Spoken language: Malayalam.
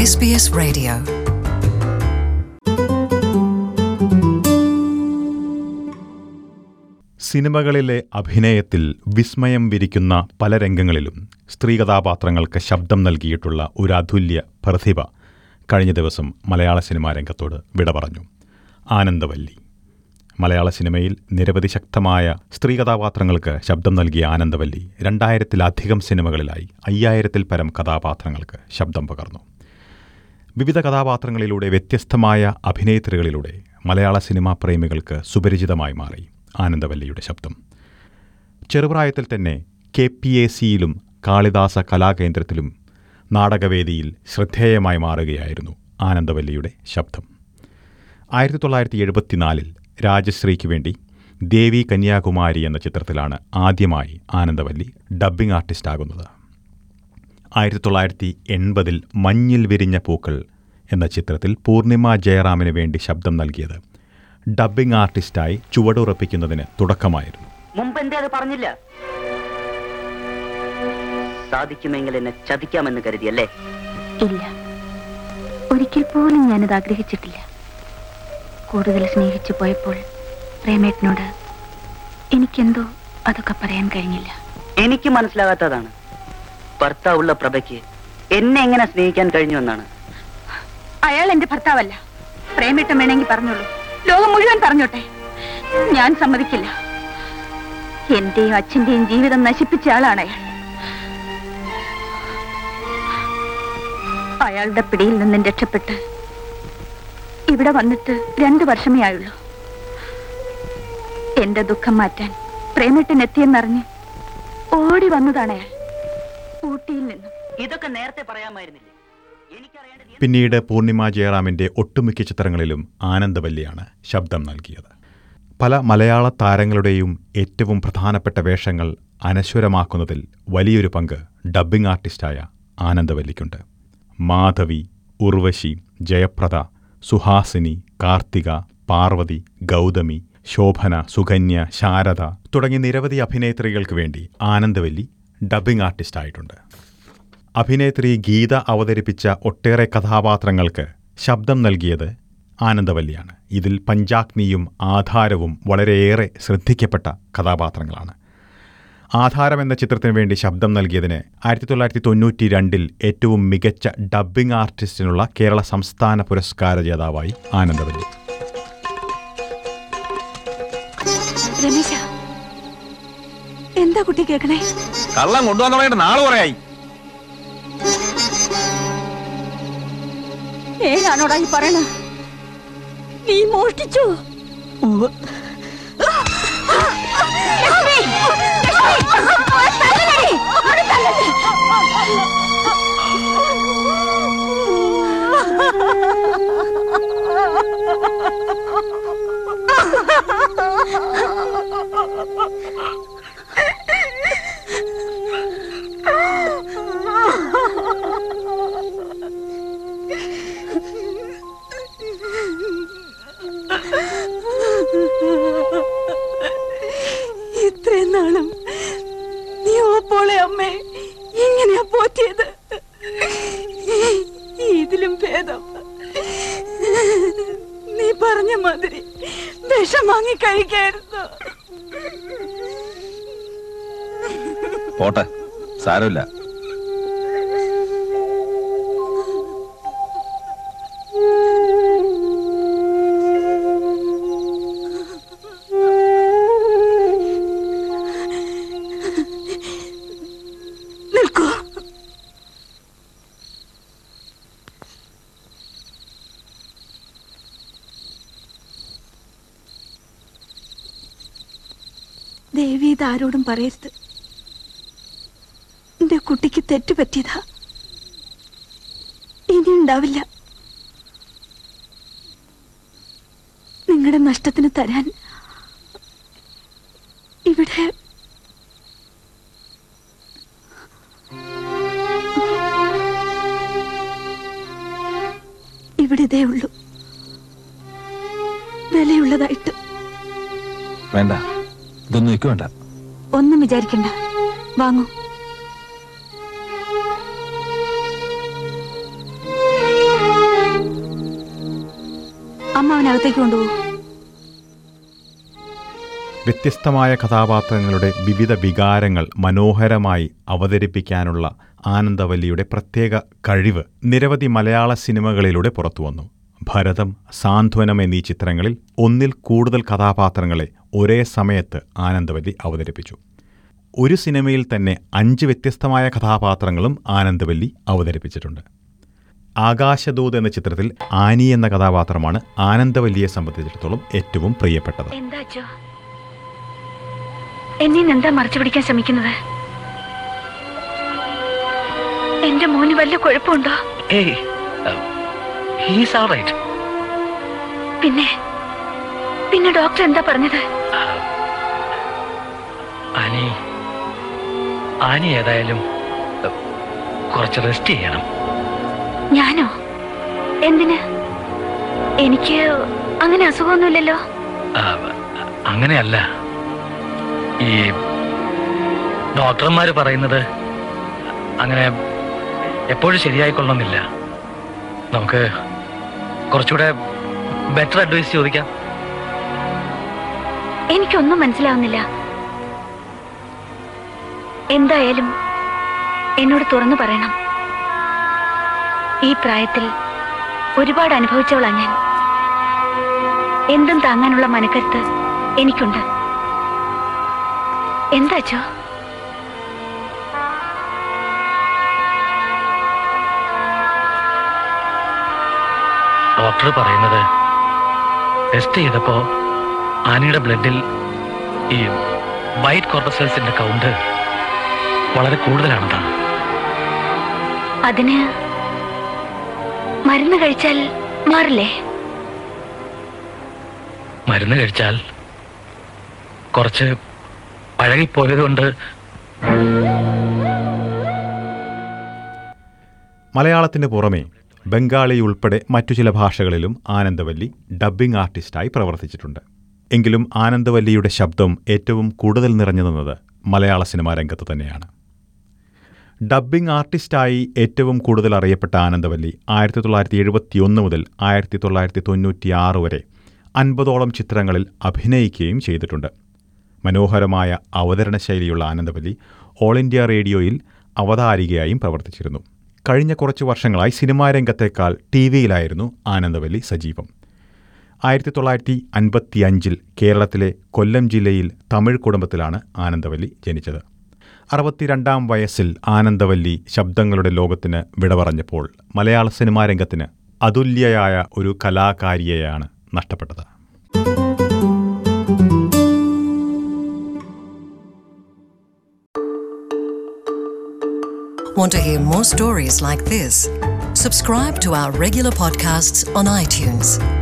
SBS Radio. സിനിമകളിലെ അഭിനയത്തിൽ വിസ്മയം വിരിക്കുന്ന പല രംഗങ്ങളിലും സ്ത്രീ കഥാപാത്രങ്ങൾക്ക് ശബ്ദം നൽകിയിട്ടുള്ള ഒരു അതുല്യ പ്രതിഭ കഴിഞ്ഞ ദിവസം മലയാള സിനിമാ രംഗത്തോട് വിട പറഞ്ഞു ആനന്ദവല്ലി മലയാള സിനിമയിൽ നിരവധി ശക്തമായ സ്ത്രീ കഥാപാത്രങ്ങൾക്ക് ശബ്ദം നൽകിയ ആനന്ദവല്ലി രണ്ടായിരത്തിലധികം സിനിമകളിലായി അയ്യായിരത്തിൽ പരം കഥാപാത്രങ്ങൾക്ക് ശബ്ദം പകർന്നു വിവിധ കഥാപാത്രങ്ങളിലൂടെ വ്യത്യസ്തമായ അഭിനേത്രികളിലൂടെ മലയാള സിനിമാ പ്രേമികൾക്ക് സുപരിചിതമായി മാറി ആനന്ദവല്ലിയുടെ ശബ്ദം ചെറുപ്രായത്തിൽ തന്നെ കെ പി എ സിയിലും കാളിദാസ കലാകേന്ദ്രത്തിലും നാടകവേദിയിൽ ശ്രദ്ധേയമായി മാറുകയായിരുന്നു ആനന്ദവല്ലിയുടെ ശബ്ദം ആയിരത്തി തൊള്ളായിരത്തി എഴുപത്തിനാലിൽ രാജശ്രീക്ക് വേണ്ടി ദേവി കന്യാകുമാരി എന്ന ചിത്രത്തിലാണ് ആദ്യമായി ആനന്ദവല്ലി ഡബ്ബിംഗ് ആർട്ടിസ്റ്റ് ആകുന്നത് ആയിരത്തി തൊള്ളായിരത്തി എൺപതിൽ മഞ്ഞിൽ വിരിഞ്ഞ പൂക്കൾ എന്ന ചിത്രത്തിൽ പൂർണിമ ജയറാമിന് വേണ്ടി ശബ്ദം നൽകിയത് ഡബ്ബിംഗ് ആർട്ടിസ്റ്റായി ചുവടുറപ്പിക്കുന്നതിന് തുടക്കമായിരുന്നു മുമ്പ് എന്തേ അത് പറഞ്ഞില്ല സാധിക്കുമെങ്കിൽ എന്നെ ചതിക്കാമെന്ന് കരുതിയല്ലേ ഇല്ല ഒരിക്കൽ പോലും ഞാനത് ആഗ്രഹിച്ചിട്ടില്ല കൂടുതൽ സ്നേഹിച്ചു പോയപ്പോൾ പ്രേമേട്ടനോട് എനിക്കെന്തോ അതൊക്കെ പറയാൻ കഴിഞ്ഞില്ല എനിക്ക് മനസ്സിലാകാത്തതാണ് ഭർത്താവുള്ള പ്രഭയ്ക്ക് എന്നെ എങ്ങനെ സ്നേഹിക്കാൻ കഴിഞ്ഞു എന്നാണ് അയാൾ എന്റെ ഭർത്താവല്ല പ്രേമേട്ടൻ വേണമെങ്കിൽ പറഞ്ഞോളൂ ലോകം മുഴുവൻ പറഞ്ഞോട്ടെ ഞാൻ സമ്മതിക്കില്ല എന്റെയും അച്ഛന്റെയും ജീവിതം നശിപ്പിച്ച ആളാണ് അയാൾ അയാളുടെ പിടിയിൽ നിന്നും രക്ഷപ്പെട്ട് ഇവിടെ വന്നിട്ട് രണ്ടു വർഷമേ ആയുള്ളൂ എന്റെ ദുഃഖം മാറ്റാൻ പ്രേമേട്ടൻ എത്തിയെന്നറിഞ്ഞ് ഓടി വന്നതാണ് അയാൾ ഊട്ടിയിൽ നിന്നും ഇതൊക്കെ നേരത്തെ പറയാമായിരുന്നില്ലേ എനിക്കറിയേണ്ടത് എന്ത് പിന്നീട് പൂർണിമ ജയറാമിന്റെ ഒട്ടുമിക്ക ചിത്രങ്ങളിലും ആനന്ദവല്ലിയാണ് ശബ്ദം നൽകിയത് പല മലയാള താരങ്ങളുടെയും ഏറ്റവും പ്രധാനപ്പെട്ട വേഷങ്ങൾ അനശ്വരമാക്കുന്നതിൽ വലിയൊരു പങ്ക് ഡബ്ബിംഗ് ആർട്ടിസ്റ്റായ ആനന്ദവല്ലിക്കുണ്ട് മാധവി ഉർവശി ജയപ്രദ സുഹാസിനി കാർത്തിക പാർവതി ഗൗതമി ശോഭന സുകന്യ ശാരദ തുടങ്ങി നിരവധി അഭിനേത്രികൾക്ക് വേണ്ടി ആനന്ദവല്ലി ഡബ്ബിംഗ് ആർട്ടിസ്റ്റായിട്ടുണ്ട് അഭിനേത്രി ഗീത അവതരിപ്പിച്ച ഒട്ടേറെ കഥാപാത്രങ്ങൾക്ക് ശബ്ദം നൽകിയത് ആനന്ദവല്ലിയാണ് ഇതിൽ പഞ്ചാഗ്നിയും ആധാരവും വളരെയേറെ ശ്രദ്ധിക്കപ്പെട്ട കഥാപാത്രങ്ങളാണ് ആധാരം എന്ന ചിത്രത്തിന് വേണ്ടി ശബ്ദം നൽകിയതിന് ആയിരത്തി തൊള്ളായിരത്തി തൊണ്ണൂറ്റി രണ്ടിൽ ഏറ്റവും മികച്ച ഡബ്ബിംഗ് ആർട്ടിസ്റ്റിനുള്ള കേരള സംസ്ഥാന പുരസ്കാര ജേതാവായി ആനന്ദവല്ലി രമേശ എന്താ കുട്ടി കേക്കണേ കള്ളം കൊണ്ടുവന്നവരുടെ നാളെ പറയായി ഏതാണോടാ ഈ പറയണ നീ മോഷ്ടിച്ചു ഇത്രയും നാളും നീ ഓപ്പോളെ അമ്മേ ഇങ്ങനെയാ പോറ്റിയത് ഇതിലും ഭേദം നീ പറഞ്ഞ മാതിരി വിഷം വാങ്ങി കഴിക്കായിരുന്നു പോട്ടെ സാരമില്ല നിൽക്കൂ ദേവി ഇതാരോടും പറയരുത് എന്റെ കുട്ടിക്ക് തെറ്റുപറ്റിയതാ ഇനി ഉണ്ടാവില്ല നിങ്ങളുടെ നഷ്ടത്തിന് തരാൻ ഇവിടെ ഇവിടെ ഇതേ ഉള്ളൂ വിലയുള്ളതായിട്ട് വേണ്ട ഇതൊന്നും എനിക്ക് വേണ്ട ഒന്നും വിചാരിക്കണ്ട വാങ്ങൂ അമ്മ അവനകത്തേക്ക് കൊണ്ടുപോകും വ്യത്യസ്തമായ കഥാപാത്രങ്ങളുടെ വിവിധ വികാരങ്ങൾ മനോഹരമായി അവതരിപ്പിക്കാനുള്ള ആനന്ദവല്ലിയുടെ പ്രത്യേക കഴിവ് നിരവധി മലയാള സിനിമകളിലൂടെ പുറത്തുവന്നു ഭരതം സാന്ത്വനം എന്നീ ചിത്രങ്ങളിൽ ഒന്നിൽ കൂടുതൽ കഥാപാത്രങ്ങളെ ഒരേ സമയത്ത് ആനന്ദവല്ലി അവതരിപ്പിച്ചു ഒരു സിനിമയിൽ തന്നെ അഞ്ച് വ്യത്യസ്തമായ കഥാപാത്രങ്ങളും ആനന്ദവല്ലി അവതരിപ്പിച്ചിട്ടുണ്ട് ആകാശദൂത് എന്ന ചിത്രത്തിൽ ആനി എന്ന കഥാപാത്രമാണ് ആനന്ദവല്ലിയെ സംബന്ധിച്ചിടത്തോളം ഏറ്റവും പ്രിയപ്പെട്ടത് എന്താ അച്ഛോ എന്നെ എന്താ മറച്ചു പിടിക്കാൻ ശ്രമിക്കുന്നത് എന്റെ മോന് വല്ല കുഴപ്പമുണ്ടോ Hey, uh, he's all right. പിന്നെ പിന്നെ ഡോക്ടർ എന്താ പറഞ്ഞത് ആനി ആനി ഏതായാലും uh, കുറച്ച് റെസ്റ്റ് ചെയ്യണം ഞാനോ എന്തിന് എനിക്ക് അങ്ങനെ അസുഖമൊന്നുമില്ലല്ലോ ആ, അങ്ങനെയല്ല ഈ ഡോക്ടർമാര് പറയുന്നത് അങ്ങനെ എപ്പോഴും ശരിയായിക്കൊള്ളണമെന്നില്ല നമുക്ക് കുറച്ചുകൂടെ ബെറ്റർ അഡ്വൈസ് ചോദിക്കാം എനിക്കൊന്നും മനസ്സിലാവുന്നില്ല എന്തായാലും എന്നോട് തുറന്നു പറയണം ഈ പ്രായത്തിൽ ഒരുപാട് അനുഭവിച്ചവളാ ഞാൻ എന്തും താങ്ങാനുള്ള മനക്കരുത്ത് എനിക്കുണ്ട് എന്താച്ചോ ഡോക്ടർ പറയുന്നത് ടെസ്റ്റ് ചെയ്തപ്പോ ആനിയുടെ ബ്ലഡിൽ ഈ വൈറ്റ് കോർട്ടസൽസിന്റെ കൗണ്ട് വളരെ കൂടുതലാണെന്നാണ് അതിന് മരുന്ന് കഴിച്ചാൽ മാറില്ലേ മരുന്ന് കഴിച്ചാൽ കുറച്ച് പഴകിപ്പോയതുകൊണ്ട് മലയാളത്തിന് പുറമെ ബംഗാളി ഉൾപ്പെടെ മറ്റു ചില ഭാഷകളിലും ആനന്ദവല്ലി ഡബ്ബിംഗ് ആർട്ടിസ്റ്റായി പ്രവർത്തിച്ചിട്ടുണ്ട് എങ്കിലും ആനന്ദവല്ലിയുടെ ശബ്ദം ഏറ്റവും കൂടുതൽ നിറഞ്ഞു നിന്നത് മലയാള സിനിമാ രംഗത്ത് തന്നെയാണ് ഡബ്ബിംഗ് ആർട്ടിസ്റ്റായി ഏറ്റവും കൂടുതൽ അറിയപ്പെട്ട ആനന്ദവല്ലി ആയിരത്തി തൊള്ളായിരത്തി എഴുപത്തിയൊന്ന് മുതൽ ആയിരത്തി തൊള്ളായിരത്തി തൊണ്ണൂറ്റി ആറ് വരെ അൻപതോളം ചിത്രങ്ങളിൽ അഭിനയിക്കുകയും ചെയ്തിട്ടുണ്ട് മനോഹരമായ അവതരണ ശൈലിയുള്ള ആനന്ദവല്ലി ഓൾ ഇന്ത്യ റേഡിയോയിൽ അവതാരികയായും പ്രവർത്തിച്ചിരുന്നു കഴിഞ്ഞ കുറച്ച് വർഷങ്ങളായി സിനിമാ രംഗത്തേക്കാൾ ടി വിയിലായിരുന്നു ആനന്ദവല്ലി സജീവം ആയിരത്തി തൊള്ളായിരത്തി അൻപത്തി അഞ്ചിൽ കേരളത്തിലെ കൊല്ലം ജില്ലയിൽ തമിഴ് കുടുംബത്തിലാണ് ആനന്ദവല്ലി ജനിച്ചത് അറുപത്തിരണ്ടാം വയസ്സിൽ ആനന്ദവല്ലി ശബ്ദങ്ങളുടെ ലോകത്തിന് വിട പറഞ്ഞപ്പോൾ മലയാള സിനിമാ രംഗത്തിന് അതുല്യയായ ഒരു കലാകാരിയെയാണ് നഷ്ടപ്പെട്ടത് Want to hear more stories like this? Subscribe to our regular podcasts on iTunes.